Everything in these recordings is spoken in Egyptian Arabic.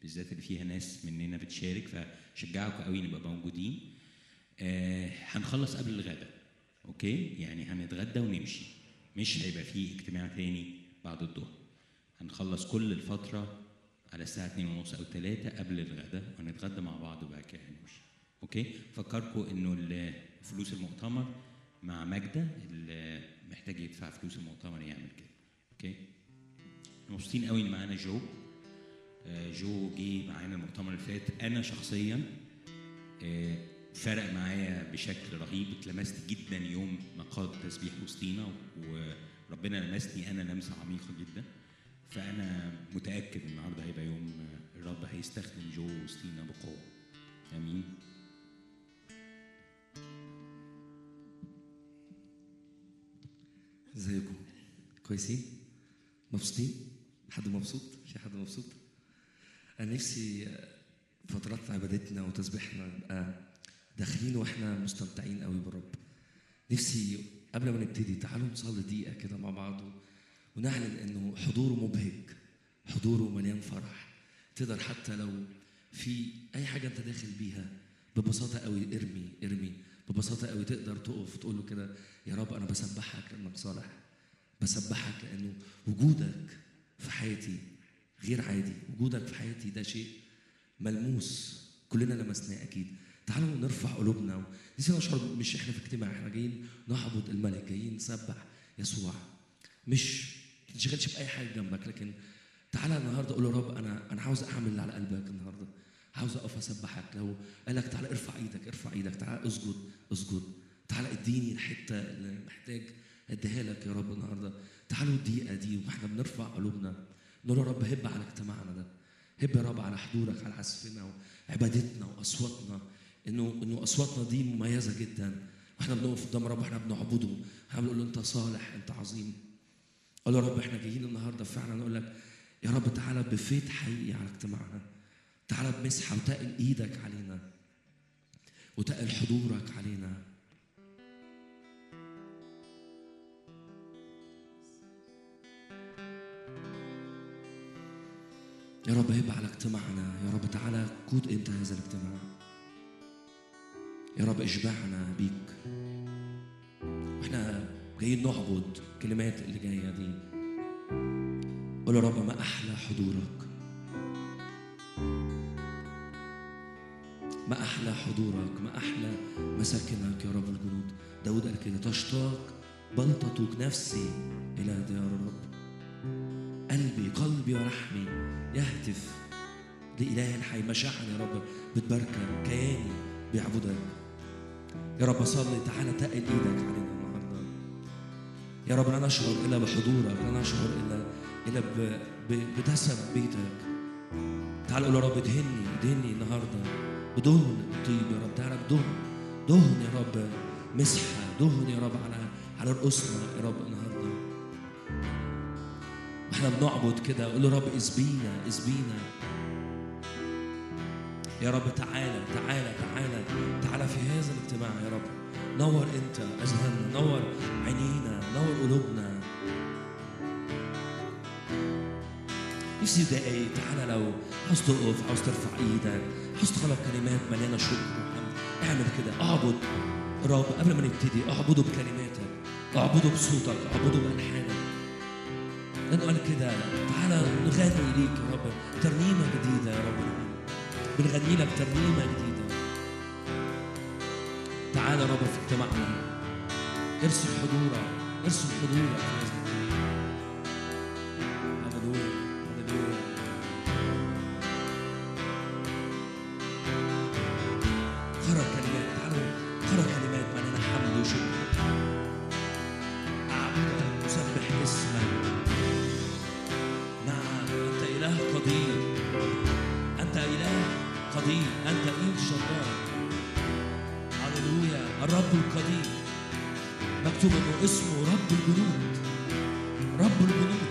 بالذات اللي فيها ناس مننا بتشارك فشجعكم قوي نبقى موجودين آه هنخلص قبل الغداء اوكي يعني هنتغدى ونمشي مش هيبقى فيه اجتماع تاني بعد الظهر هنخلص كل الفترة على الساعة 2 ونص أو 3 قبل الغداء وهنتغدى مع بعض وبعد كده هنمشي اوكي فكركم انه ال- فلوس المؤتمر مع ماجدة اللي محتاج يدفع فلوس المؤتمر يعمل كده اوكي مبسوطين قوي ان معانا جو آه، جو جه معانا المؤتمر اللي فات انا شخصيا آه، فرق معايا بشكل رهيب اتلمست جدا يوم ما قاد تسبيح وسطينا وربنا لمسني انا لمسه عميقه جدا فانا متاكد النهارده هيبقى يوم آه، الرب هيستخدم جو وسطينا بقوه امين ازيكم كويسين مبسوطين حد مبسوط في حد مبسوط انا نفسي فترات عبادتنا وتسبيحنا نبقى داخلين واحنا مستمتعين قوي بالرب نفسي قبل ما نبتدي تعالوا نصلي دقيقه كده مع بعض ونعلن انه حضوره مبهج حضوره مليان فرح تقدر حتى لو في اي حاجه انت داخل بيها ببساطه قوي ارمي ارمي ببساطه قوي تقدر تقف وتقول له كده يا رب انا بسبحك لانك صالح بسبحك لانه وجودك في حياتي غير عادي وجودك في حياتي ده شيء ملموس كلنا لمسناه اكيد تعالوا نرفع قلوبنا نسينا نشعر مش احنا في اجتماع احنا جايين نعبد الملك جايين نسبح يسوع مش تنشغلش باي حاجه جنبك لكن تعالى النهارده قول يا رب انا انا عاوز اعمل اللي على قلبك النهارده عاوز اقف اسبحك لو قال لك تعالى ارفع ايدك ارفع ايدك تعالى اسجد اسجد تعالى اديني الحته اللي محتاج اديها لك يا رب النهارده تعالوا الدقيقه دي واحنا بنرفع قلوبنا نقول يا رب هب على اجتماعنا ده هب يا رب على حضورك على عزفنا وعبادتنا واصواتنا انه انه اصواتنا دي مميزه جدا واحنا بنقف قدام رب احنا بنعبده احنا بنقول له انت صالح انت عظيم قول يا رب احنا جايين النهارده فعلا نقول لك يا رب تعالى بفيض حقيقي على اجتماعنا تعالى بمسحه وتقل ايدك علينا وتقل حضورك علينا يا رب هب على اجتماعنا يا رب تعالى قود انت هذا الاجتماع يا رب اشبعنا بيك واحنا جايين نعبد الكلمات اللي جايه دي قول يا رب ما احلى حضورك ما احلى حضورك ما احلى مساكنك يا رب الجنود داود قال كده تشتاق بل تتوق نفسي الى ديار الرب قلبي قلبي ولحمي يهتف لإله حي مشاعري يا رب بتباركك كياني بيعبدك يا رب صلي تعالى تقل ايدك علينا النهارده يا رب لا نشعر الا بحضورك لا نشعر الا الا ب- ب- بدسم بيتك تعال قول يا رب ادهني ادهني النهارده بدهن طيب يا رب تعالى بدهن دهن يا رب مسحه دهن يا رب على على رؤوسنا يا رب النهارده واحنا بنعبد كده قول له رب اسبينا اسبينا يا رب تعالى تعالى تعالى تعالى في هذا الاجتماع يا رب نور انت اذهاننا نور عينينا نور قلوبنا نفسي دقايق تعالى لو عاوز تقف عاوز ترفع ايدك عاوز تخلق كلمات مليانه شكر وحمد اعمل كده اعبد رب قبل ما نبتدي اعبده بكلماتك اعبده بصوتك اعبده بالحانك لانه قال كده تعالى نغني ليك يا رب ترنيمه جديده يا رب بنغني لك ترنيمه جديده تعالى يا رب في اجتماعنا ارسل حضورك ارسل حضورك في هذا الاجتماع. هللويا هللويا خرج كلمات تعالوا خرج كلمات مليانه حمد وشكر اعبدك اسبح اسمك نعم انت اله قدير انت اله قدير انت اله شطار هللويا الرب القدير مكتوب انه اسمه رب الجنود رب الجنود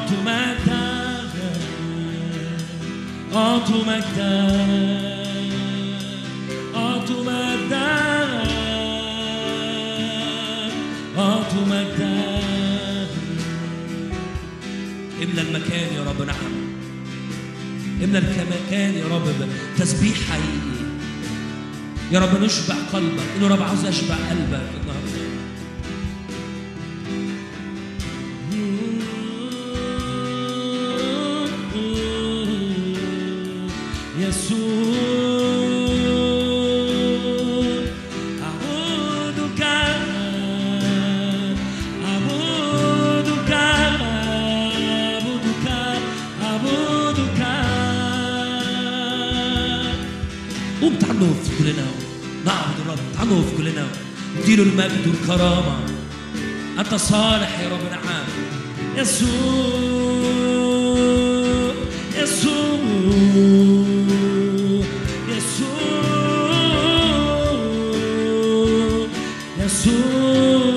أعطوا مجدا أعطوا مجدا أعطوا مجدا أعطوا مجدا املى المكان يا رب نعم املى المكان يا رب تسبيح حقيقي يا رب نشبع قلبك يا رب عاوز اشبع قلبك النهارده يسوع أعبدك أعبدك أعبدك أعبدك قوم تعالوا نقف كلنا نعبد الرب تعالوا نقف كلنا نديله المجد والكرامة أنت صالح يا رب نعم يسوع يسوع يسوع يسوع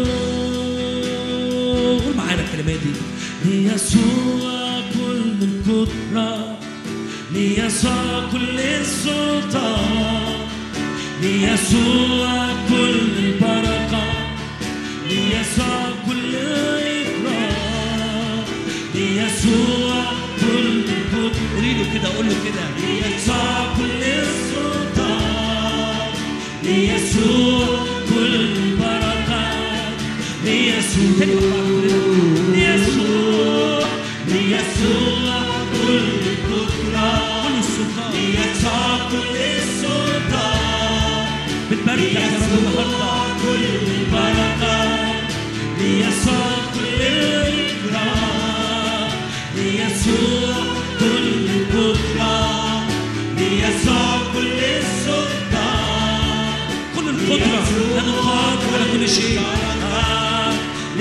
قول معانا الكلمات دي ليسوع كل القدرة ليسوع كل السلطان ليسوع كل البركة ليسوع كل الإكرام ليسوع كل القدرة قولي له كده قول له كده ليسوع كل السلطان ليسوع كل البركة ليسوع تاني مع بعض كلنا. ليسوع ليسوع كل القدرة كل السلطان ليسوع كل السلطان بنبارك يا رب النهارده كل البركة ليسوع كل الإكرام ليسوع كل القدرة ليسوع كل السلطان كل القدرة لأنه قادر على كل شيء آه،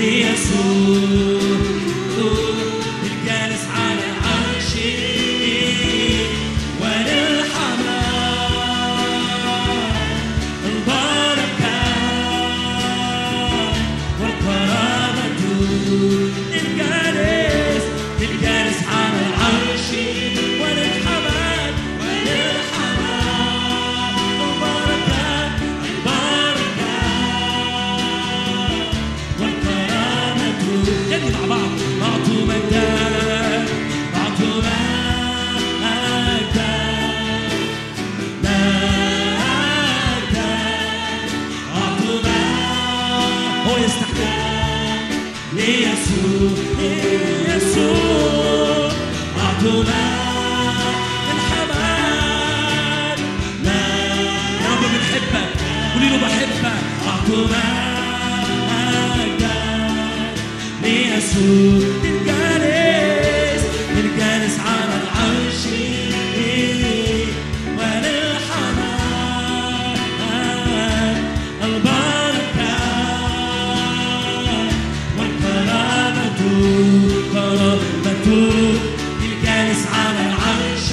ليسوع الجالس على العرش وللحمام البركة والكرامة للجالس للجالس على العرش وللحمام وللحمام البركة البركة والكرامة تاني مع بعض أعطوا مجدا أعطوا مجدا مجدا أعطوا مجدا هو يستحق ليسوع ليسوع أعطوا مجدا الحمام لا يا رب بنحبك قولي له بحبك أعطوا مجدا ليسوع للجالس للجالس على العرش وللحمام البركة والكرامة كرامة للجالس على العرش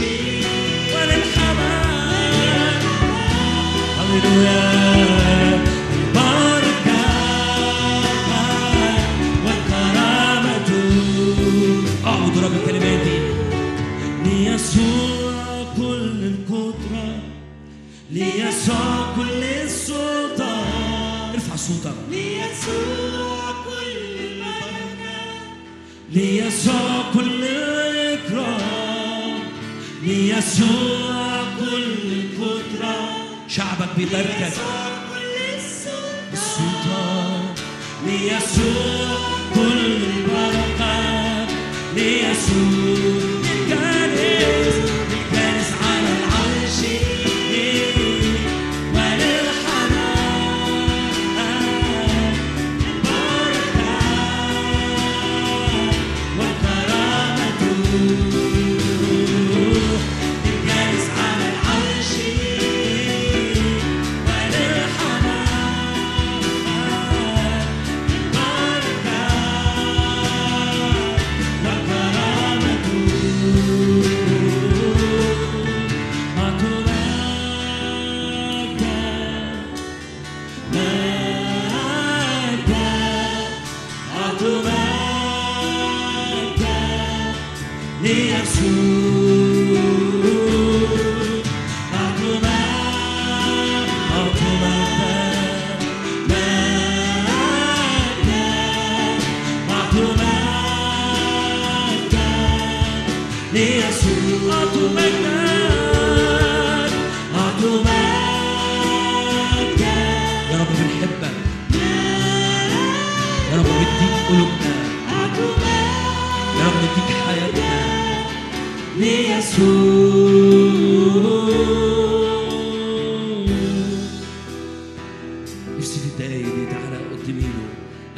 وللحمام هللويا البركة والكرامة أعبد رب الكلمات دي ليسوع كل القدرة ليسوع كل السلطان ارفع صوتك ليسوع كل البركة ليسوع كل الإكرام ليسوع كل القدرة شعبك بيباركك ليسوع كل السلطان السلطان ليسوع كل البركات ليسوع الجالس الجالس على العرش وللحمام البركة والكرامة الجالس على العرش وللحمام البركة والكرامة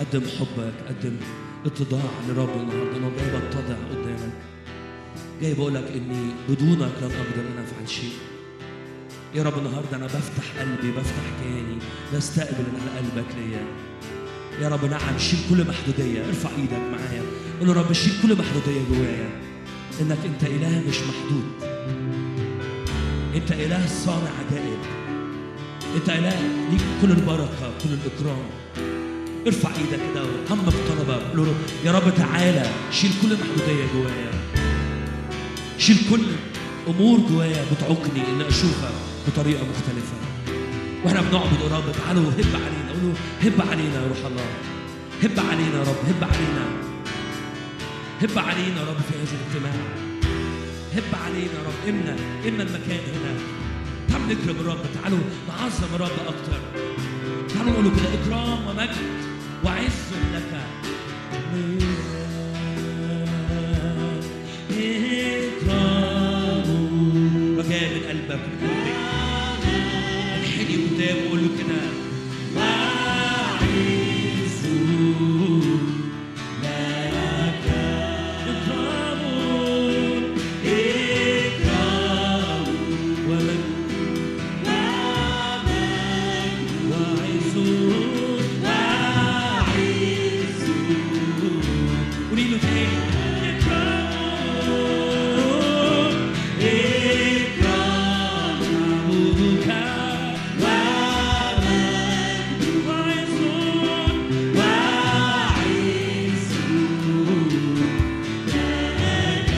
قدم حبك قدم اتضاع لرب النهارده انا جاي بتضع قدامك جاي بقول لك اني بدونك لن اقدر ان افعل شيء يا رب النهارده انا بفتح قلبي بفتح كياني بستقبل اللي على قلبك ليا يا رب نعم شيل كل محدوديه ارفع ايدك معايا قول له رب شيل كل محدوديه جوايا انك انت اله مش محدود انت اله صانع عجائب انت اله ليك كل البركه كل الاكرام ارفع ايدك كده وهم بطلبك قول له يا رب تعالى شيل كل محدوديه جوايا شيل كل امور جوايا بتعوقني ان اشوفك بطريقه مختلفه واحنا بنعبد يا رب تعالوا هب علينا قولوا هب علينا يا روح الله هب علينا يا رب هب علينا هب علينا يا رب في هذا الاجتماع هب علينا يا رب امنا امنا المكان هنا تعالوا نكرم الرب تعالوا نعظم الرب اكتر تعالوا نقول له كده اكرام ومجد وعز لك اكرام رجاء من قلبك من قلبك انحني قدام وقول له كده وعز لك اكرام اكرام ومجد وعز وعز قولي له تاني إكرام إكرام نعبدك ومجد وعز وعز لك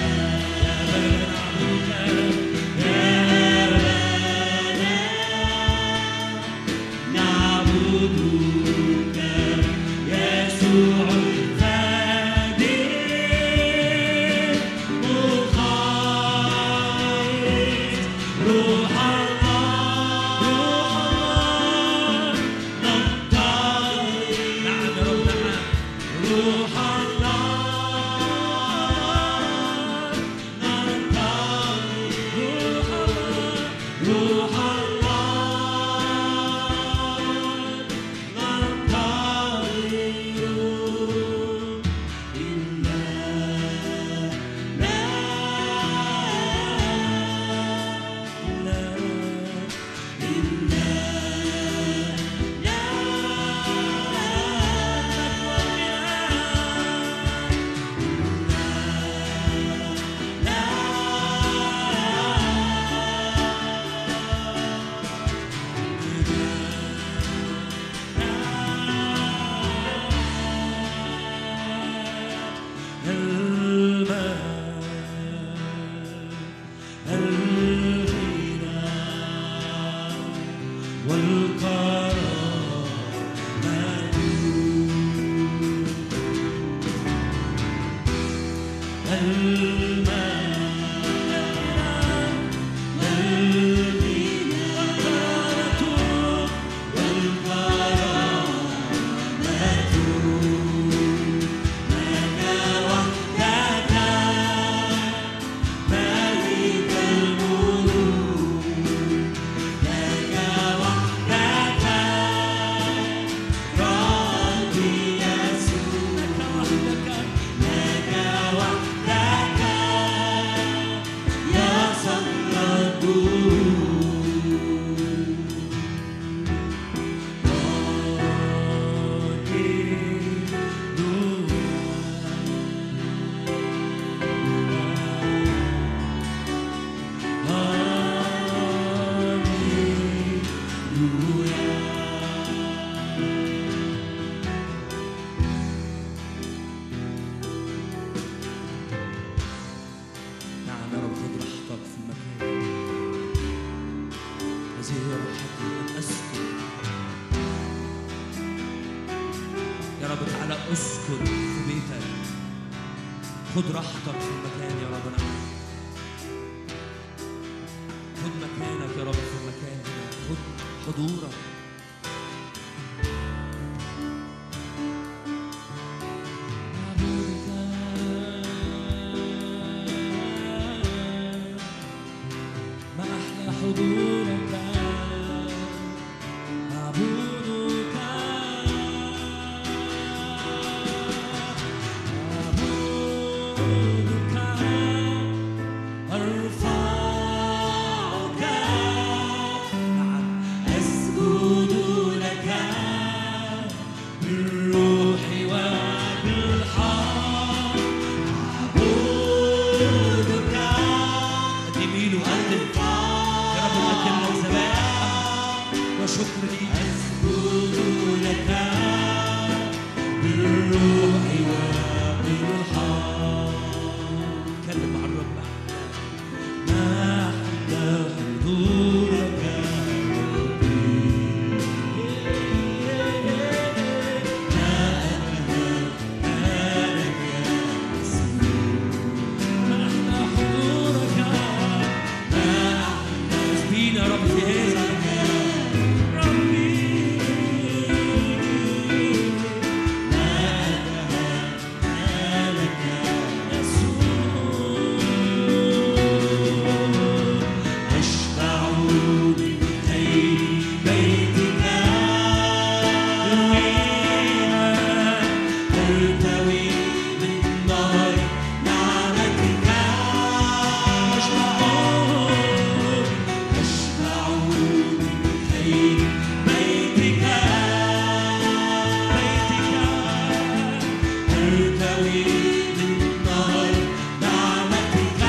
نعبدك نعبدك يسوع الفادي مخلص روح الله روح الله ننتظر نعم يا رب نعم روح الله ننتظر روح الله روح الله ننتظر نعم يا رب خد راحتك في المكان هذه هي راحتي ان اسكن يا رب تعالى اسكن في بيتك خد راحتك في المكان يا رب نعم خد مكانك يا رب في المكان هنا خد حضورك ما أحلى حضورك أعبدك بيتك ترتوي من نهر نعمتك أشبع من خير بيتك ترتوي من نهر نعمتك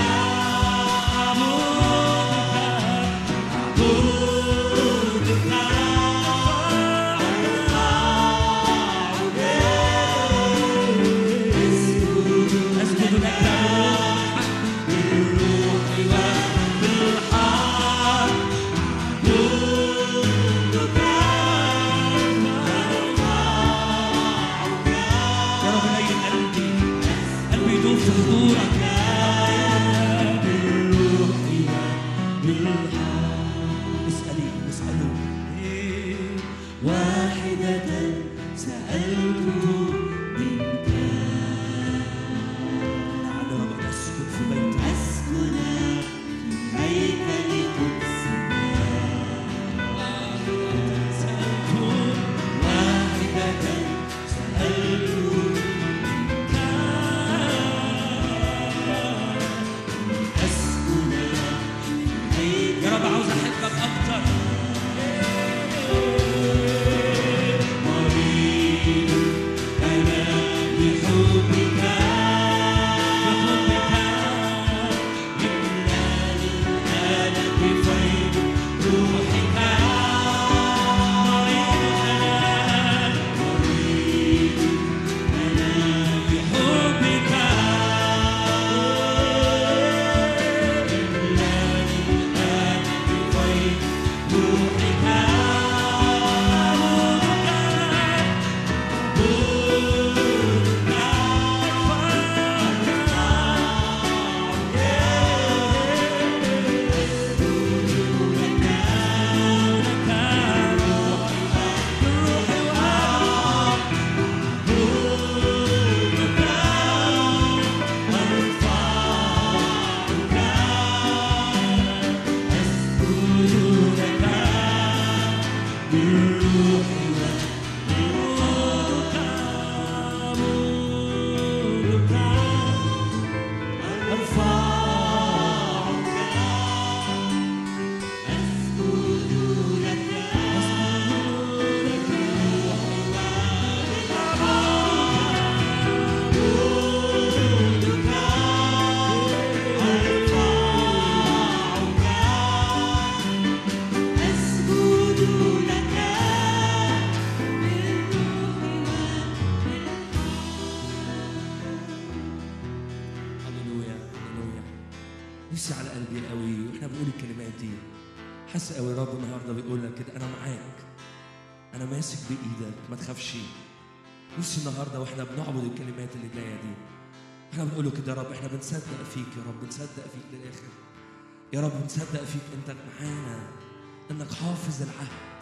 أسجد لك يا رب ليل قلبي قلبي يدوب في حضورك اسألي اسأله واحدة سألت منك نعم يا رب أن أسكن في بيتك أسكن في هيكل قدسك واحدة سألت منك أسكن في هيكل يا رب عاوز أحبك أكتر مريض أنا بحبك بحبك إملاني الآن بفيض روحك مريض أنا بحبك إملاني الآن بفيض روحك أسجد لك هللويا هللويا نفسي على قلبي قوي واحنا بنقول الكلمات دي حاسس قوي رب النهارده بيقول لك كده انا معاك انا ماسك بايدك ما تخافش نفسي النهارده واحنا بنعبد الكلمات اللي جايه دي احنا بنقول له كده يا رب احنا بنصدق فيك يا رب بنصدق فيك للاخر يا رب بنصدق فيك انك معانا انك حافظ العهد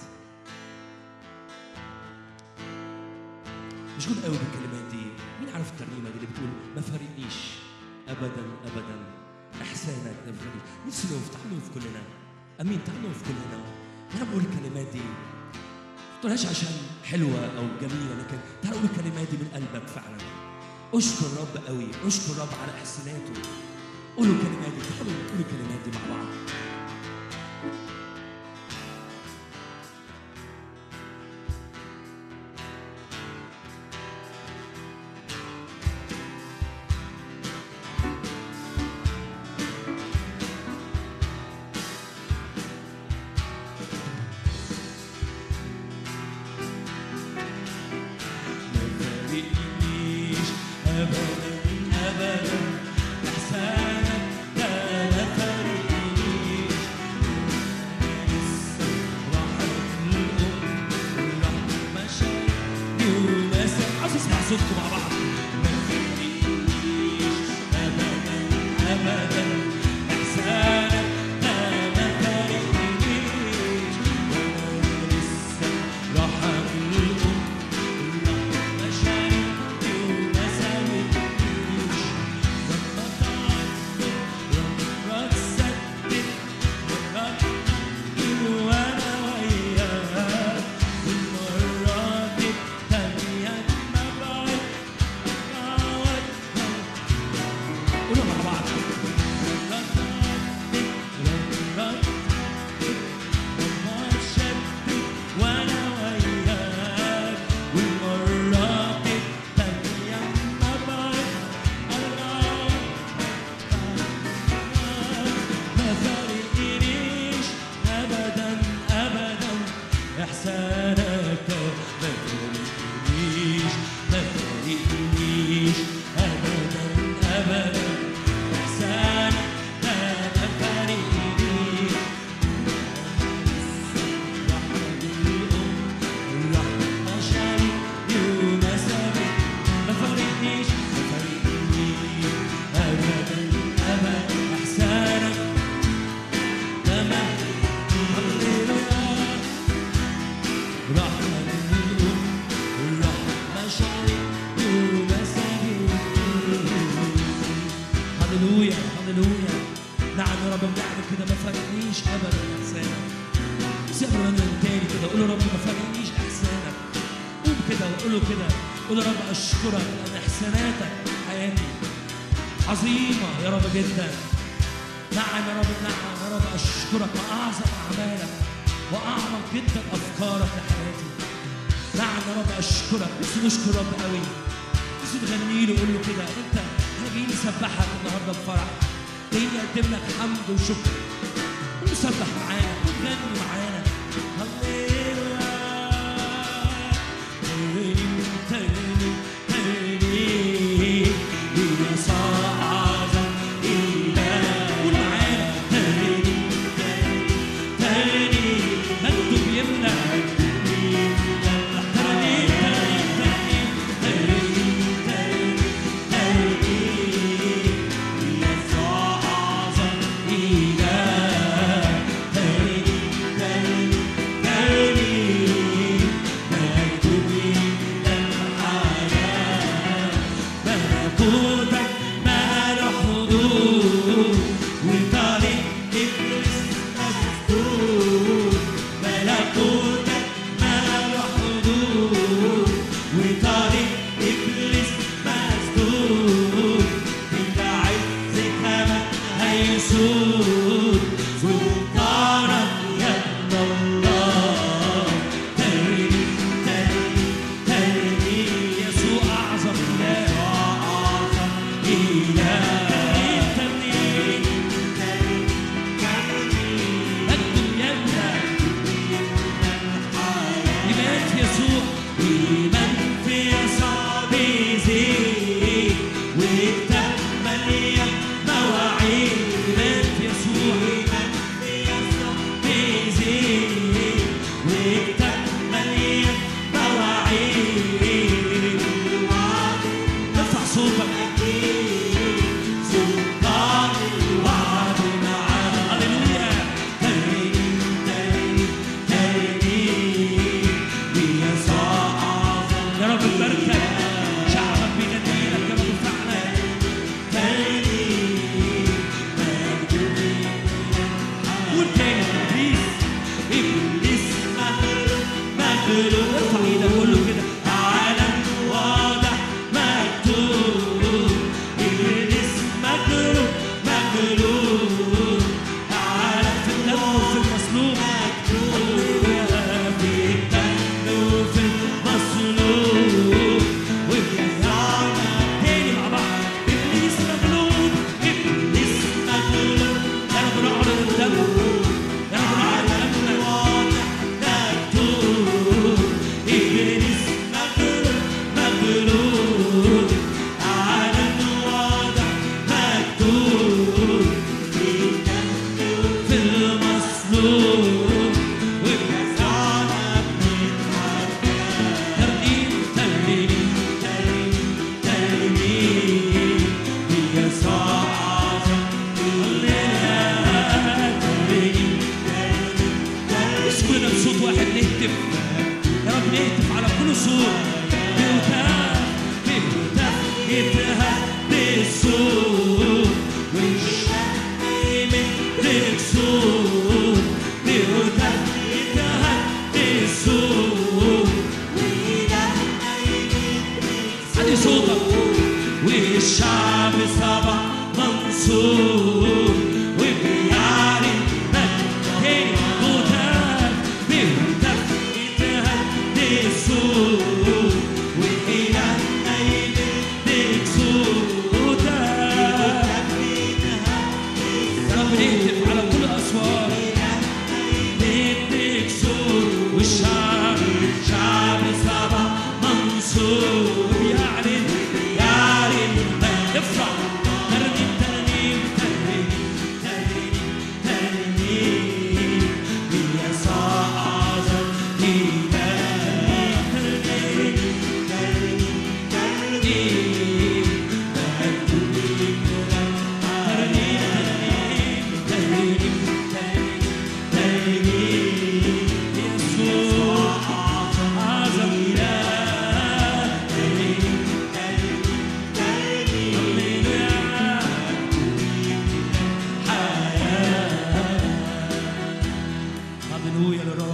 مشغول قوي بالكلمات دي مين عارف الترنيمه دي اللي بتقول ما فارقنيش ابدا ابدا احسانك ما فارقنيش نفسي نقف تعالوا نقف كلنا امين تعالوا نقف كلنا وانا بقول الكلمات دي ما تقولهاش عشان حلوه او جميله لكن تعالوا قول الكلمات دي من قلبك فعلا اشكر رب قوي اشكر رب على احساناته قولوا الكلمات دي تعالوا قولوا الكلمات دي مع بعض ما فارقنيش أبدا أبدا إحسانك ده ما فارقنيش أنا لسه رحم الأم ورحم مشاكلي وناسك عاوز أسمع صوتكم مع بعض ما فارقنيش أبدا أبدا إحسانك ده ما فارقنيش وأنا لسه رحم الأم رحمة للأم الرحمة شارك ومساجد هللويا هللويا نعم يا رب بنعمل كده ما فرقنيش ابدا احسانك سيبنا من تاني كده قول له رب ما فرقنيش احسانك قوم كده وقول له كده قول له رب اشكرك لان احساناتك في حياتي عظيمه يا رب جدا نعم يا رب نعم يا رب اشكرك واعظم اعمالك واعمق جدا افكارك لحياتي نعم يا رب اشكرك بس نشكر رب قوي بس تغني له قول له كده انت احنا جايين نسبحك النهارده بفرح جايين نقدم لك حمد وشكر ونسبح معانا ونغني معانا هللويا تاني تاني تاني يسوع أعظم إله قول معانا تاني تاني مجده بيملى تاني تاني تاني تاني تاني يسوع أعظم إله تاني تاني تاني مجده بيملى الحياة ملكوتك ما له حدود وطريق إبليس مسدود ملكوتك ما له حدود وطريق إبليس مسدود بالعز كما هيسود سلطانك يا الله تاني تاني تاني يسوع أعظم إله أعظم إله تاني مجد يمنى إيمان في يسوع إيمان في يسوع بيزيد وكتاب مليان مواعيد إيمان في يسوع إيمان في يسوع بيزيد وكتاب مليان مواعيد ارفع صوتك سلطان الوعد معانا هللويا تاني تاني تاني بيسوع أعظم يا رب نباركك شعبك بيناديلك يا رب ارفعنا تاني قول تاني ابليس ابليس مغلوب مغلوب ارفع ايدك قول له كده عالم واضح مكتوب ابليس مغلوب مغلوب عالم في الدم وفي المصلوب مكتوب في الدم وفي المصلوب وبيزعنا تاني مع بعض ابليس مغلوب ابليس مغلوب يا رب نعلن الدم يا رب نعلن امنك مكتوب ابليس مغلوب مغلوب عالم واضح مكتوب في المصلوب وبيزعنا ترنيم ترنيم ترنيم ترنيم بيسوع أعظم هللويا ترنيم بس كلنا بصوت واحد نهتف يا رب نهتف على كل صوت بهتاف بهتاف يتهاب بالصوت والشق من ركسوت بهتاف يتهاب بالصوت علي صوتك والشعب صبا منصور وبيعلن مجد تاني هتاف بهتاف يتهاب بالصوت وإلهنا يمدك صوتك يا رب نهتف على كل الأصوات نديك صوت والشعب شعب سبع منصور يعلن يعلن افرح ترنيم ترنيم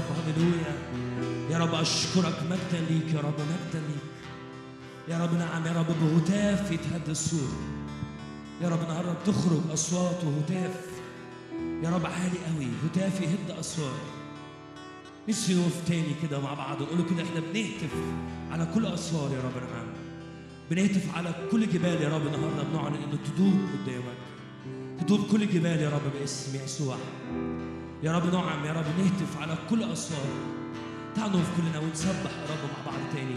رب هللويا يا رب اشكرك مجدا ليك يا رب مجدا ليك يا رب نعم يا رب بهتاف يتهد السور يا رب النهارده بتخرج اصوات وهتاف يا رب عالي قوي هتاف يهد اسوار نفسي نقف تاني كده مع بعض ونقول له كده احنا بنهتف على كل اسوار يا رب نعم بنهتف على كل جبال يا رب النهارده بنعلن انه تدوب قدامك تدوب كل جبال يا رب باسم يسوع يا رب نعم يا رب نهتف على كل اسوار تعالوا نقف كلنا ونسبح يا رب مع بعض تاني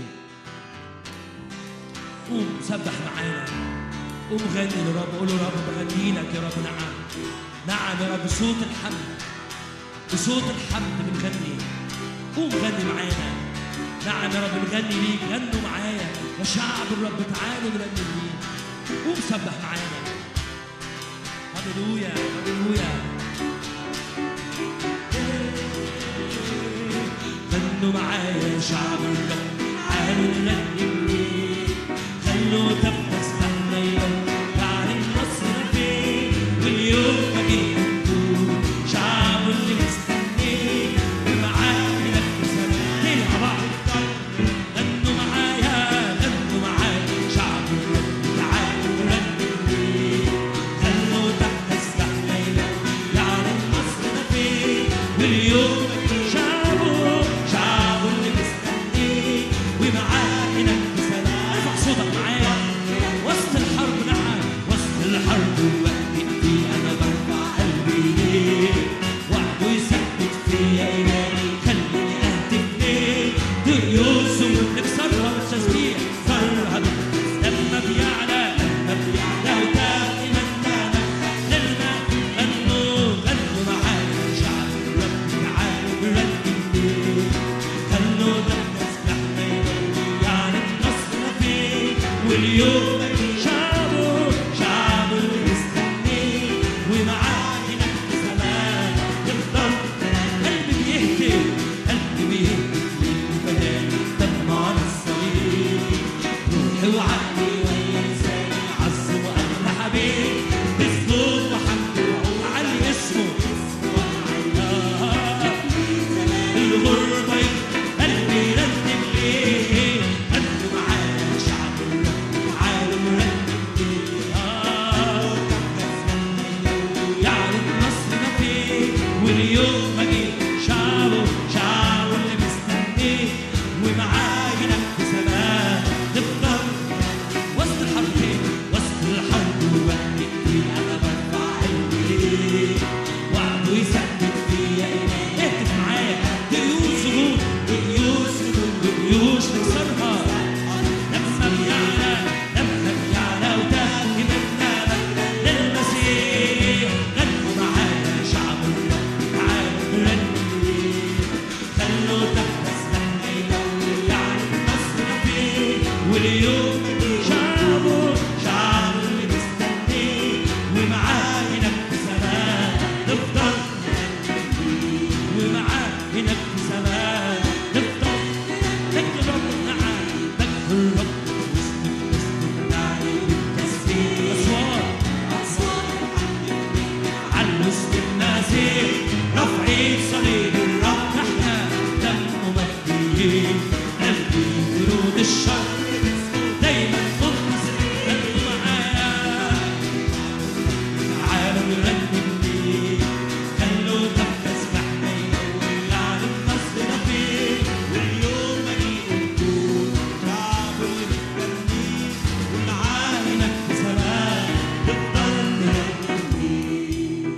قوم سبح معانا قوم غني للرب قول له يا رب بغني لك يا رب نعم نعم يا رب بصوت الحمد بصوت الحمد بنغني قوم غني معانا نعم يا رب بنغني ليك غنوا معايا يا شعب الرب تعالوا نغني ليك قوم سبح معانا هللويا هللويا غنوا معايا يا شعب الرب تعالوا نغني ليك خلوا تنفس لنا اليوم تعال النصر فين واليوم مجيء نكون شعب اللي مستنيك ومعاك نفس سنتين مع بعض غنوا معايا غنوا معايا شعب الرب تعالوا نغني ليك خلوا تنفس لنا اليوم تعال النصر فين واليوم شعبه شعبه اللي مستنيك ومعاك نفس سلام ارفع صوتك معايا وسط الحرب نعم وسط الحرب وقت في انا برفع قلبي ليك وحده يثبت فيا ايماني خليني اهتف ليك ديوس ونكسرها بالتسبيح فرها لما بيعلى لما بيعلى ودائما دائما لنا غنوا غنوا معايا شعب الرب تعالوا نرنم ليك خلوا نفس لحنا يعني النصر فيك واليوم شعبه شعبه اللي مستنيك ومعاه نفس زمان يفضل قلبي بيهتف قلبي بيهتف ليك فداني دمع على الصليب روحي وعقلي ويا لساني عظموا أغلى حبيب بصوت وحمد وعود علي اسمه آه. الغربة قلبي رنم ليه قلبي معايا شعب الرب تعالوا نرنم ليه آه. يعني النصر فيه واليوم مجيء شعبه شعبه اللي مستنيه ومعاه ينفذ سلام نفضل وسط الحربين وسط الحرب وقت كتير انا برفع قلبي وعده يثبت فيا ايمان اهتف معايا ديوس هجوم وديوس هجوم وديوس نكسرها لما بيعلى لما بيعلى ودائما دائما للمسيح غنوا معايا شعب الرب تعالوا نرنم خلوا تحدث لحنا يلوي يعني النصر فيه واليوم شعبه شعبه اللي مستنيه ومعاه ينفذ سلام نفضل ومعاه ينفذ سلام نفضل ذكر الرب نعم ذكر الرب وسط وسط نعي بالتسبيح أصوات على وسط المسيح رافعين صليب الرب احنا دم مجديين قلبي ورود الشر دايما قدس غنوا معايا تعالوا نرنم ليه خلوا تحدث احنا يقول على النصر فيه واليوم مجيء نكون شعب اللي مستنيه ومعاه ينفذ سلام نفضل نرنم ليه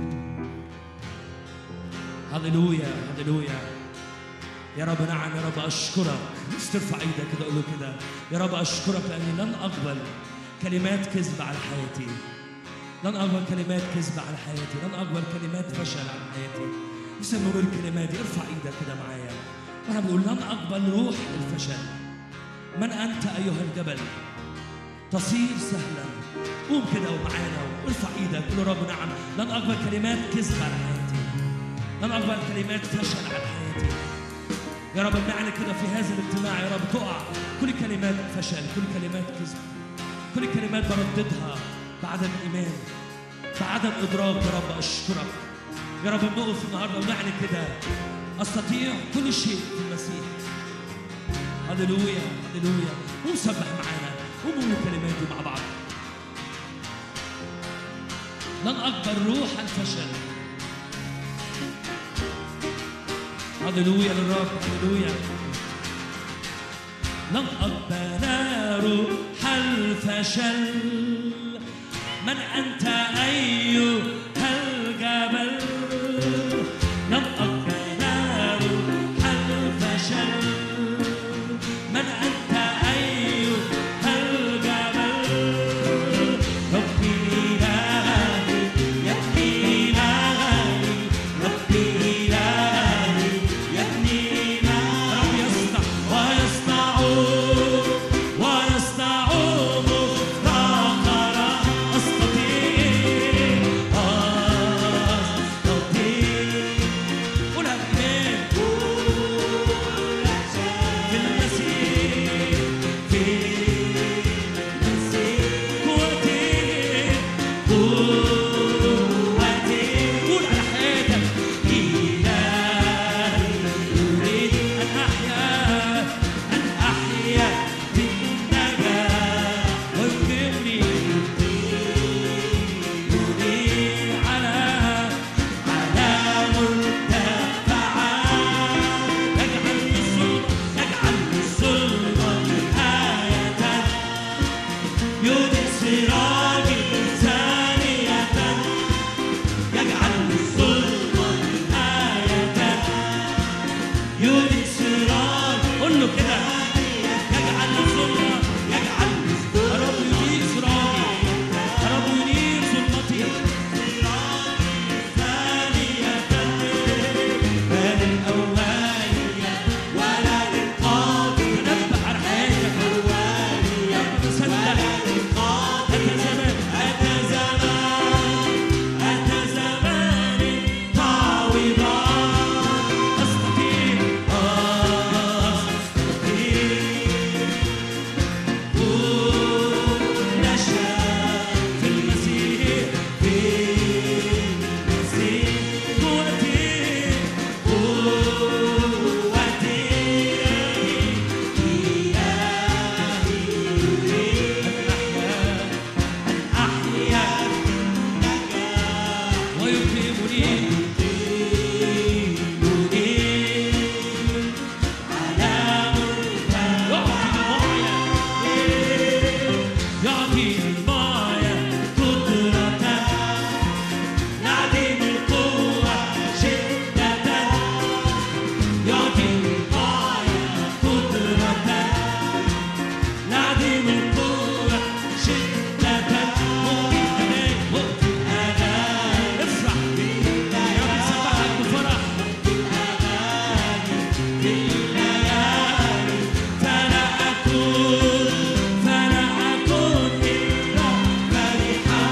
هللويا هللويا يا رب نعم يا رب اشكرك بس ترفع ايدك كده قول له كده يا رب اشكرك لاني لن اقبل كلمات كذب على حياتي لن اقبل كلمات كذب على حياتي لن اقبل كلمات فشل على حياتي لسه بنقول الكلمات دي ارفع ايدك كده معايا وانا بقول لن اقبل روح الفشل من انت ايها الجبل تصير سهلا قوم كده ومعانا وارفع ايدك قول يا رب نعم لن اقبل كلمات كذب على حياتي لن اقبل كلمات فشل على حياتي يا رب بنعلن كده في هذا الاجتماع يا رب تقع كل كلمات فشل كل كلمات كذب كل كلمات برددها بعدم ايمان بعدم ادراك يا رب اشكرك يا رب بنقف النهارده ونعلن كده استطيع كل شيء في المسيح هللويا هللويا قوم سبح معانا قوموا قولوا الكلمات دي مع بعض لن اقبل روح الفشل هللويا للرب هللويا لن أقبل روح الفشل من أنت أيها الجبل لن أقبل روح الفشل من أنت أيها الجبل ربي إلهي يبني إلهي ربي إلهي يبني إلهي رب يصنع ويصنع ويصنع مفتقرا أستطيع أستطيع قولها بإيمان في المسيح في المسيح قوتي قوتي قول على حياتك إلهي يريد أن أحيا أن أحيا بالنجاة ويقيمني يريد على على مرتفعات يجعل الظلم يجعل الظلم آية يودي سراجي ثانية يجعل الظلم آية يودي سراج قول له كده يجعل الظلم يجعل الرب ينير سراجي الرب ينير ظلمتي ثانية ما للأولية ولا للقاضي نبه على حياتك أولية تصدق أتى زمان أتى زمان أتى زمان تعويضا أستطيع أستطيع كل شيء في المسيح في المسيح قوتي قوتي إلهي يريد أن أحيا أن أحيا ويقيمني يقيم على مرتفع يعطي المايا قدرة نعدم القوة شدة يعطي المايا قدرة نعدم القوة شدة ممكن أمان ممكن أمان افرح يا رب سبحك بفرح بالليالي فلا أكون فلا أكون إلا فرحا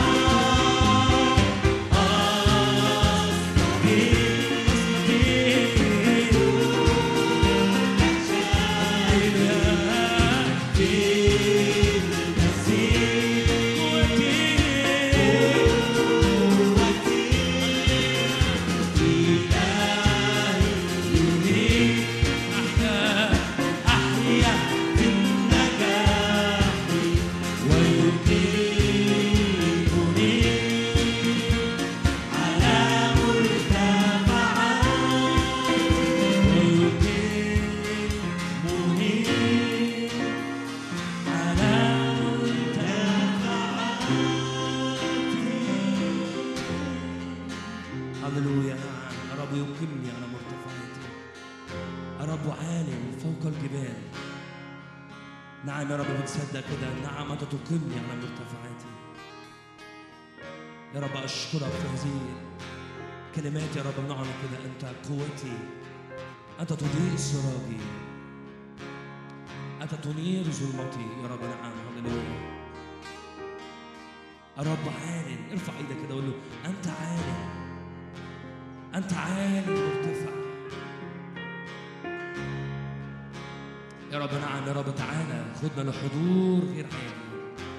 أحيا في النجاح ويقيمني على مرتفعات ويقيمني على مرتفعات هللويا نعم الرب يقيمني على مرتفعاتي الرب عالي فوق الجبال نعم يا رب بتصدق كده نعم أنت تقيمني على مرتفعاتي يا رب أشكرك في هذه كلمات يا رب نعم كده أنت قوتي أنت تضيء سراجي أنت تنير ظلمتي يا رب نعم هللويا الرب عال ارفع ايدك كده وقول له أنت عال أنت عال مرتفع يا رب نعم يا رب تعالى خدنا لحضور غير عالي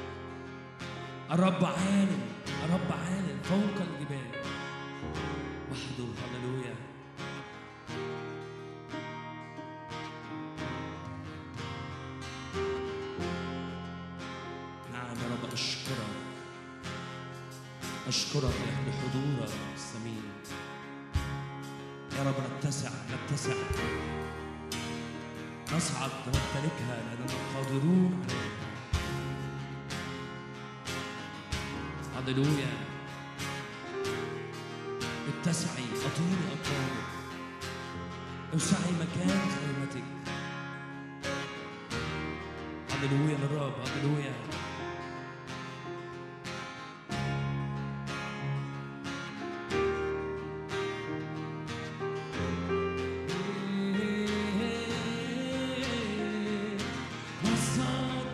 الرب عالم الرب عالم فوق الجبال وحده هللويا أشكرك لحضورك الثمين يا رب نتسع نتسع نصعد نمتلكها لأننا قادرون عليها هللويا اتسعي أطيلي أقامك اوسعي مكان خيمتك هللويا للرب هللويا وصار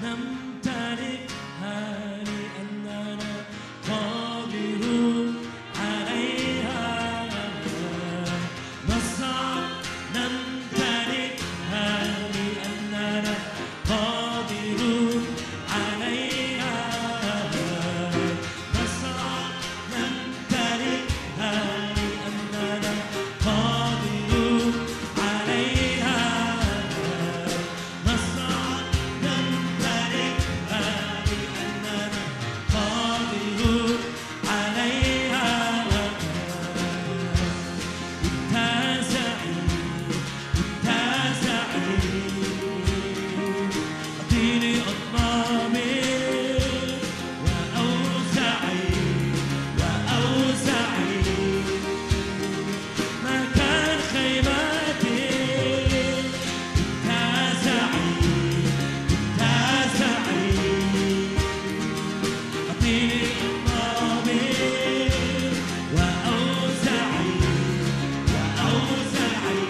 نمتلكها لأننا قادرون عليها نصعد نمتلكها لأننا قادرون عليها نصعد نمتلكها لأننا قادرون عليها نصعد نمتلكها لأننا قادرون عليها اتسعي اتسعي أعطيني أطنابي وأوسعي وأوسعي مكان خيمتي اتسعي اتسعي أعطيني أطنابي وأوسعي وأوسعي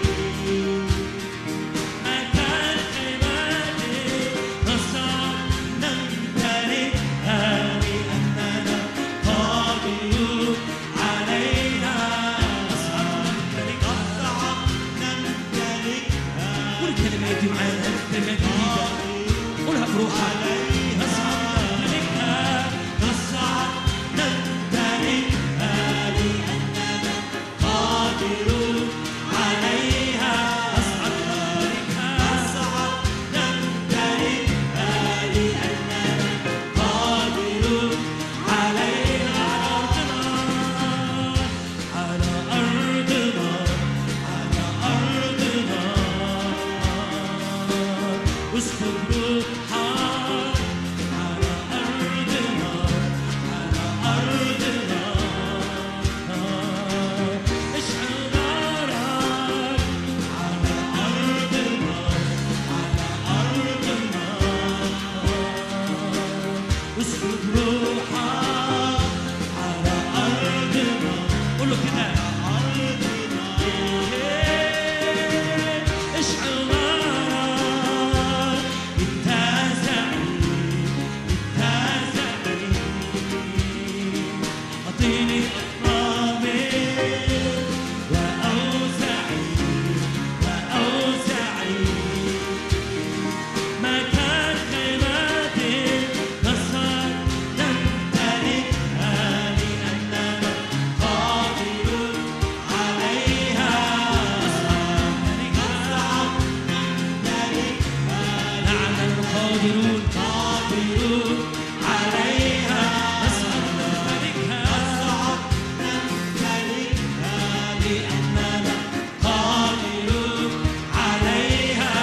مكان خيمتي نصعد نمتلكها لأننا قادرون عليها نصعد نمتلكها قول الكلمات دي معانا الكلمات جديدة قولها بروحك نصعد نمتلكها نصعد نمتلكها لأننا قادرون عليها نصعد نمتلكها نصعد نمتلكها لأننا قادرون عليها على أرضنا على أرضنا اسكب روحك على أرضنا على أرضنا اشعل نارك على أرضنا على أرضنا اسكب روحك على أرضنا قول له كده اشعل نارك اتسعي اتسعي أعطيني أطنابي وأوسعي وأوسعي مكان خيمتي نصر نمتلكها لأننا قادرون عليها نصعد نمتلكها نعم قادرون قادرون عليها نصعد نمتلكها لأننا قادرون عليها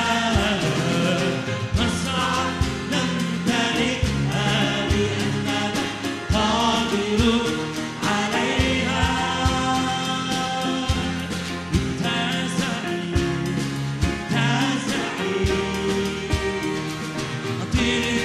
نصعد نمتلكها لأننا قادرون عليها اتسعي اتسعي أعطيني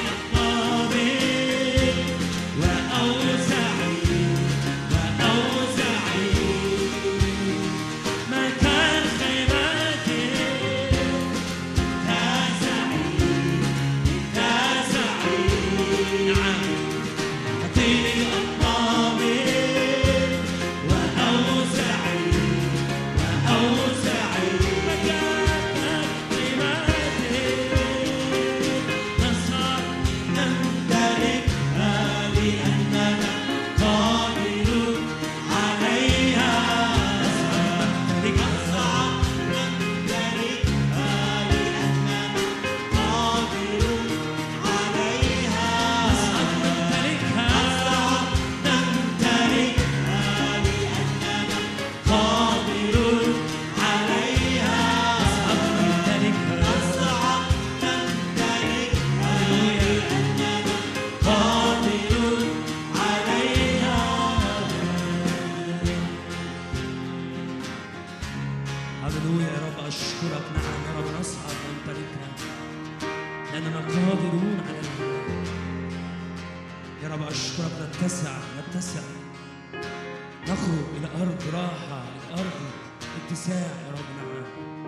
يا رب نصعد نمتلكها لأننا قادرون على الهدى يا رب أشكرك نتسع نتسع نخرج إلى أرض راحة إلى أرض اتساع يا رب نعم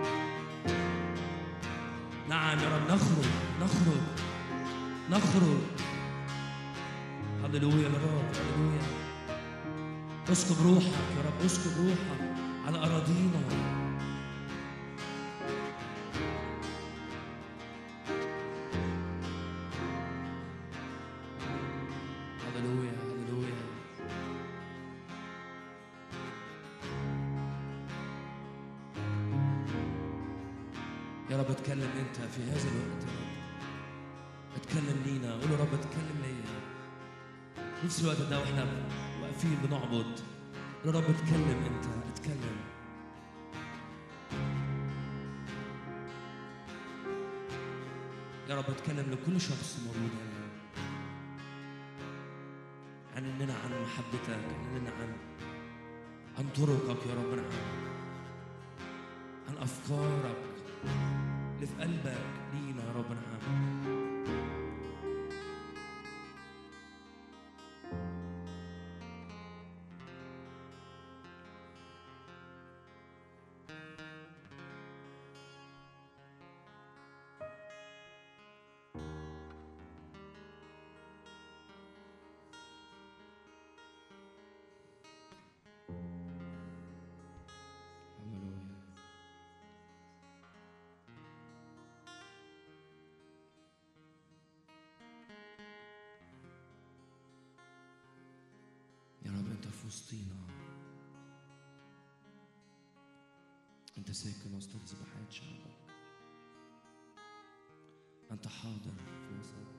نعم يا رب نخرج نخرج نخرج هللويا للرب هللويا اسكب روحك يا رب اسكب روحك على أراضينا هللويا هللويا يا رب اتكلم انت في هذا الوقت يا رب اتكلم لينا قول يا رب اتكلم ليا نفس الوقت ده واحنا واقفين بنعبد قول يا رب اتكلم انت اتكلم يا رب اتكلم لكل شخص موجود هنا عننا عن محبتك عننا عن عن طرقك يا رب نعم عن افكارك اللي في قلبك لينا يا رب نعم هللويا يا رب انت في وسطينا انت ساكن وسط ذبحات شعبك انت حاضر في وسط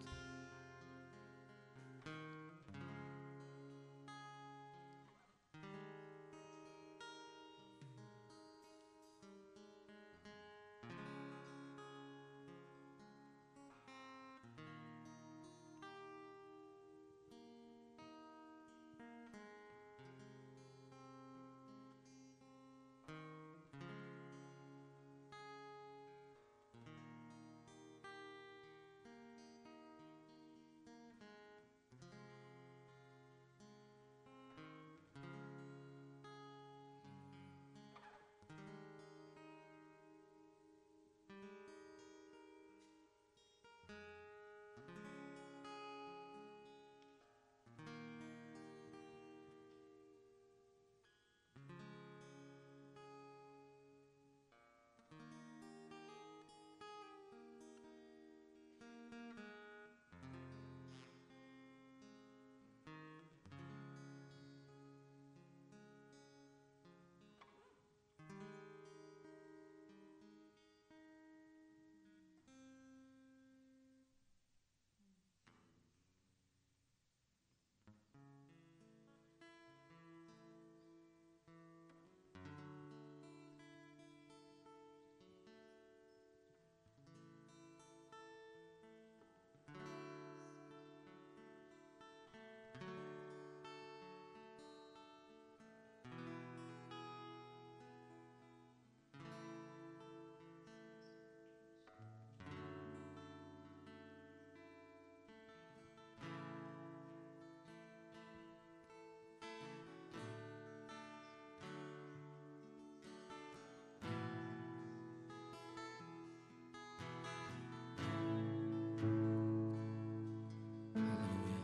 هللويا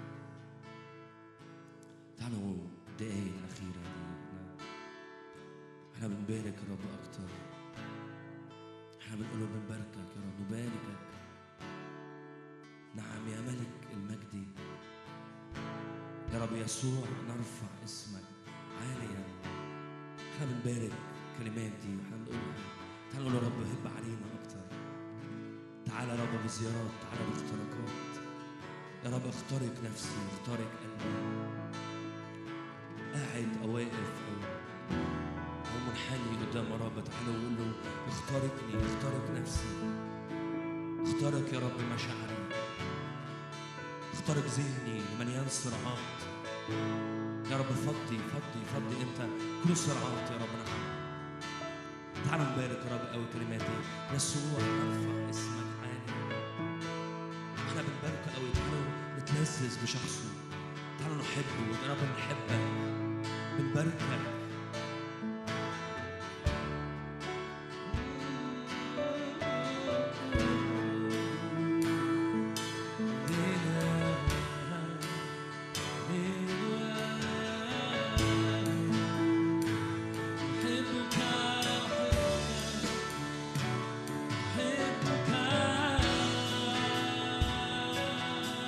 تعالوا الدقايق الأخيرة دي احنا احنا بنبارك يا رب أكتر احنا بنقول له بنباركك يا رب نباركك نعم يا ملك المجد يا رب يسوع نرفع اسمك عاليا احنا بنبارك الكلمات دي واحنا بنقولها تعالوا نقول يا رب هب علينا أكتر تعالى يا رب بزيارات تعالى باختراقات يا رب اخترق نفسي اخترق قلبي قاعد او واقف او او منحني قدام رب تعالى وقول له اخترقني اخترق نفسي اخترق يا رب مشاعري اخترق ذهني مليان صراعات يا رب فضي فضي فضي انت كل صراعات يا رب نعم تعالوا نبارك يا رب قوي كلماتي يسوع نرفع اسمك عالي احنا بنباركه قوي تعالوا نتلذذ بشخصه تعالوا نحبه يا رب نحبك بنباركك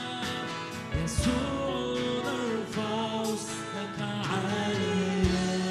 يسوع نرفع اسمك عاليا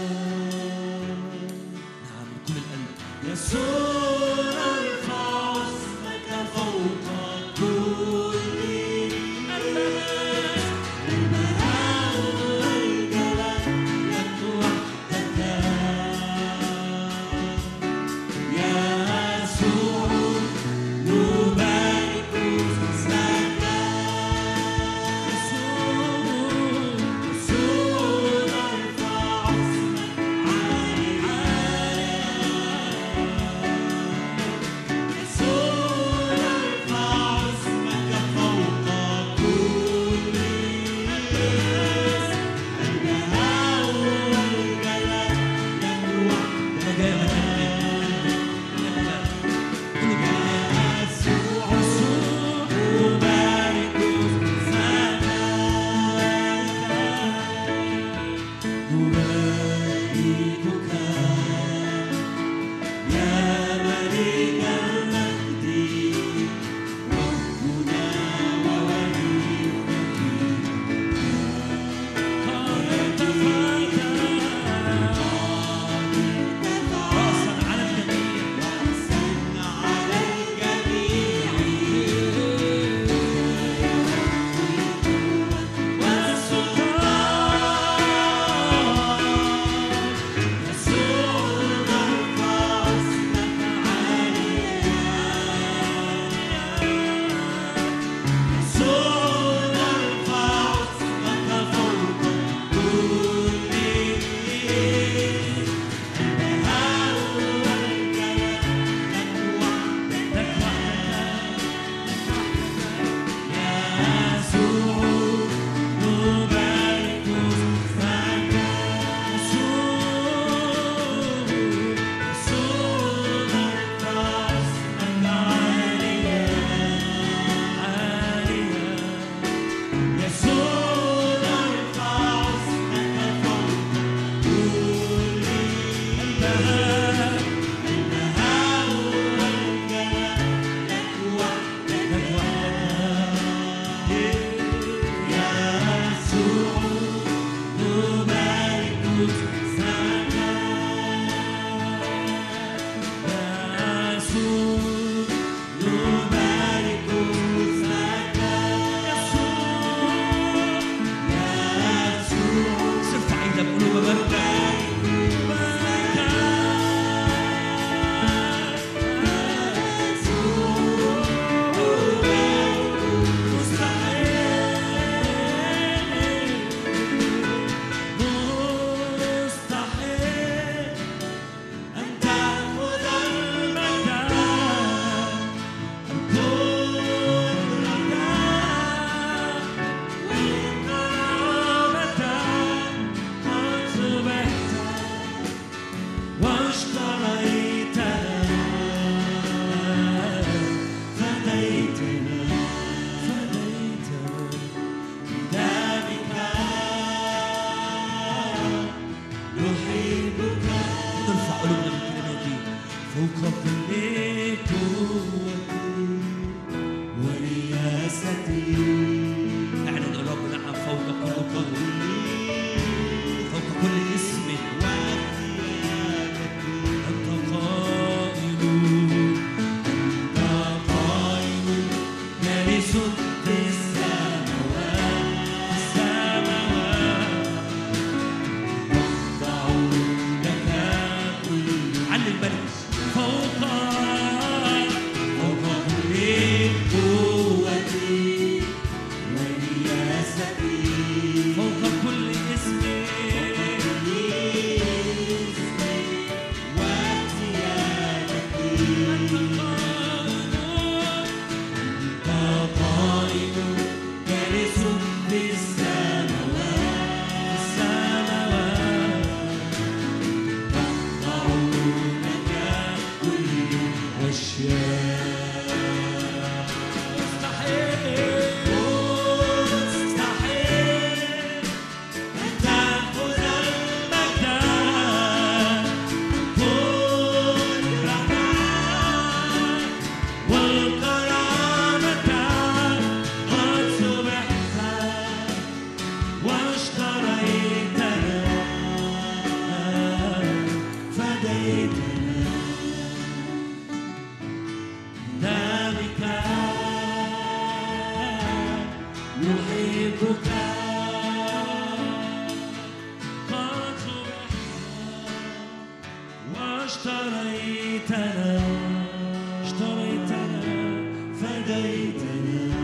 اشتريتنا اشتريتنا فديتنا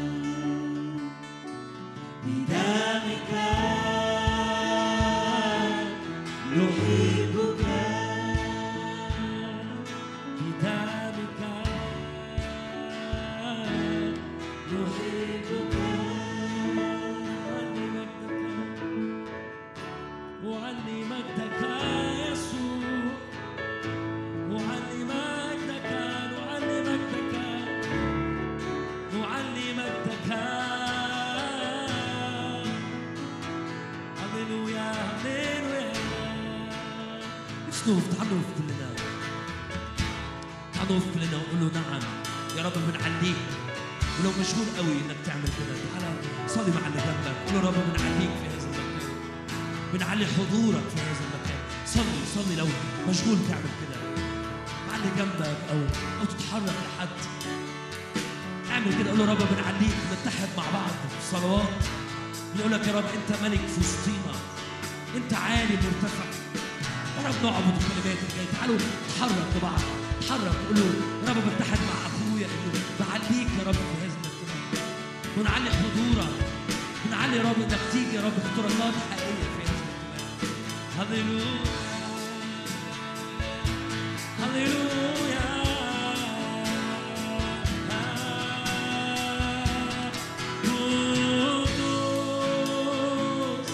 بدمك نحبك بدمك نحبك وعلي مجدك وعلي مجدك يسوع وعلي مجدك وعلي مجدك وعلي مجدك هللويا هللويا نقف تعالوا نقف كلنا تعالوا نقف كلنا ونقول له نعم يا رب بنعليك ولو مشغول قوي انك تعمل كده تعالى صلي مع اللي جنبك قول له يا رب بنعليك في هذا المكان بنعلي حضورك في هذا المكان صلي صلي لو مشغول تعمل كده مع اللي جنبك او او تتحرك لحد اعمل كده قول له يا رب بنعليك نتحد مع بعض في الصلوات بنقول لك يا رب انت ملك في وسطينا انت عالي مرتفع يا رب نعبد الكلمات الجايه تعالوا نتحرك لبعض نتحرك قول له يا رب بتحد مع اخويا انه بعليك يا رب في هذا المكان ونعلي حضورك ونعلي يا رب انك تيجي يا رب اختراقات حقيقيه في هذا المكان هللويا هللويا قدوس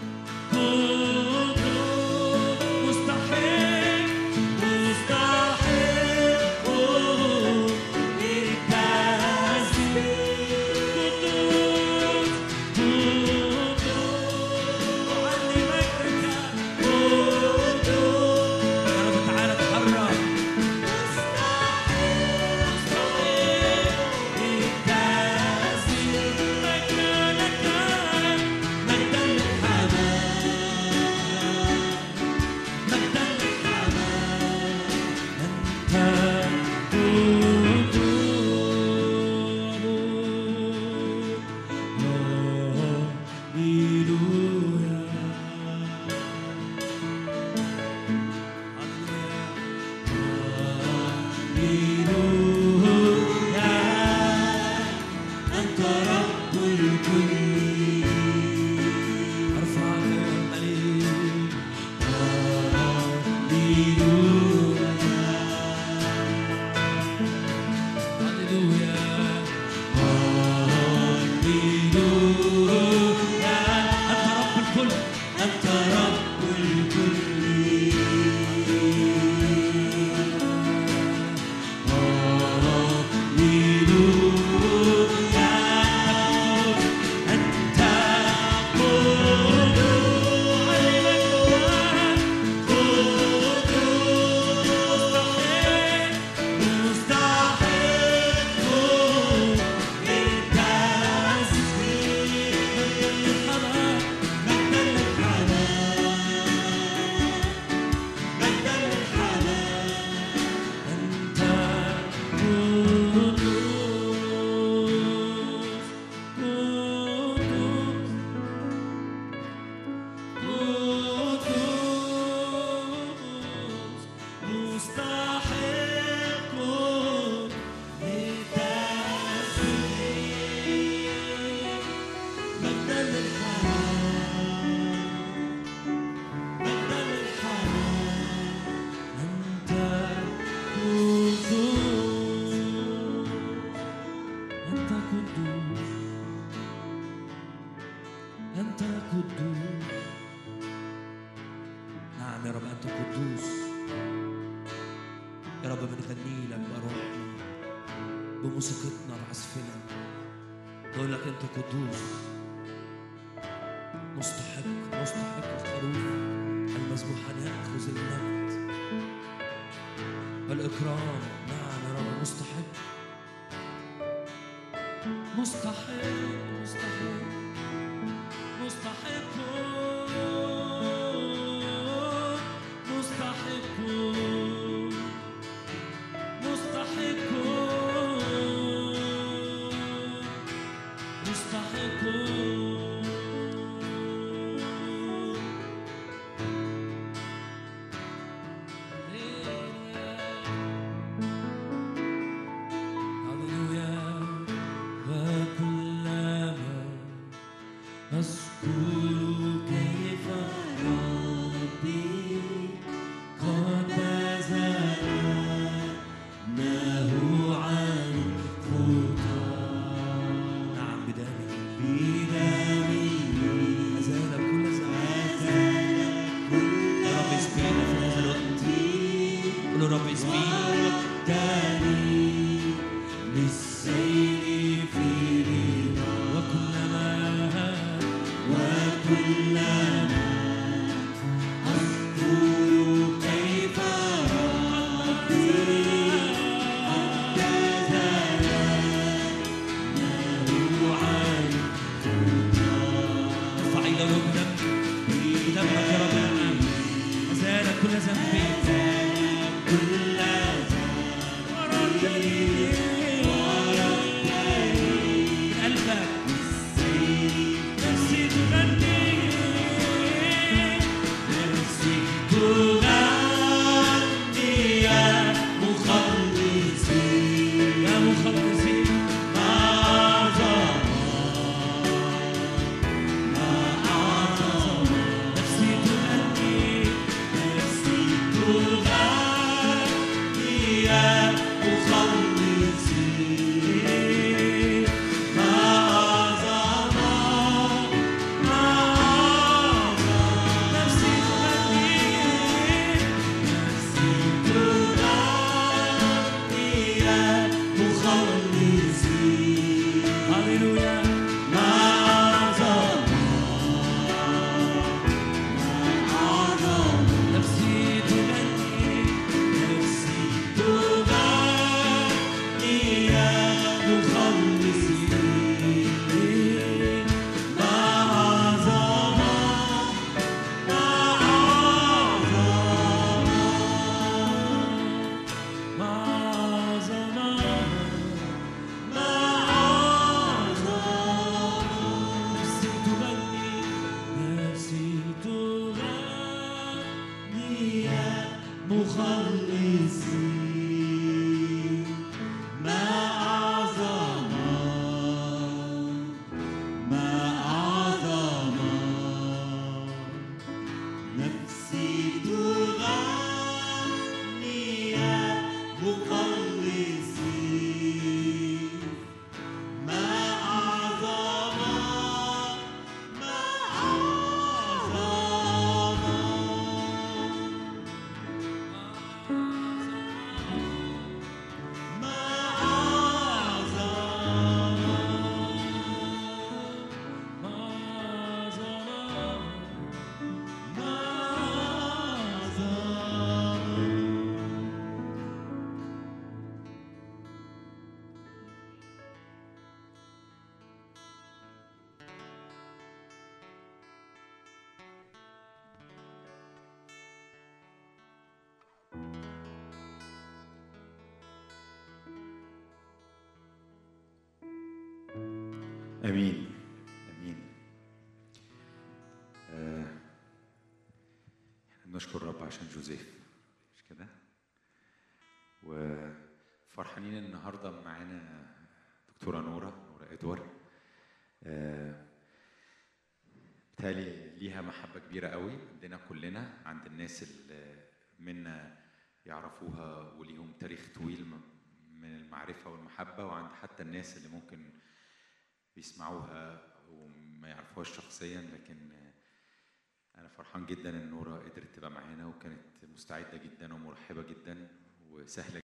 قدوس مستحيل مستحيل قدوس قدوس وعلي مجدك قدوس يا رب تعالى اتحرك بموسيقتنا بعزفنا نقول لك انت قدوس مستحق مستحق الخروف المذبوح ان ياخذ المجد والاكرام نعم يا رب مستحق مستحق مستحق مستحق مستحق مستحق مستحق هللويا وكلما أذكر كيف ربي قد بذلناه عن الخطى نعم بدمه بدمه أزال كل زمان يا رب اسقينا في هذا الوقت قول له رب اسقينا وقتني للسير في رضا وكلما وكلما أذكر كيف ربي ابتذلناه عن ارفع إلى ركبك بدمك يا رب العالمين أزال كل ذنب كل ذنب وردني من قلبك نفسي تغني نفسي تغني يا مخلصي يا مخلصي ما أعظم ما أعظم نفسي تغني نفسي تغني يا مخلصي ما أعظم ما أعظم نفسي تغني نفسي تغني يا مخلصي هللويا ما أعظم نفسي تغني نفسي تغني يا مخلصي ما أعظم ما أعظم ما أعظم ما أعظم نفسي تغني نفسي تغني يا مخلصي ما أعظم ما أعظم نفسي تغني يا مخلصي ما أعظم ما أعظم ما أعظم ما أعظم ما أعظم امين امين آه، احنا بنشكر الرب عشان جوزيف مش كده وفرحانين النهارده معانا دكتوره نوره نوره ادوار آه، بالتالي ليها محبه كبيره قوي عندنا كلنا عند الناس اللي منا يعرفوها وليهم تاريخ طويل م- من المعرفه والمحبه وعند حتى الناس اللي ممكن بيسمعوها وما يعرفوهاش شخصيا لكن انا فرحان جدا ان نورا قدرت تبقى معانا وكانت مستعده جدا ومرحبه جدا وسهله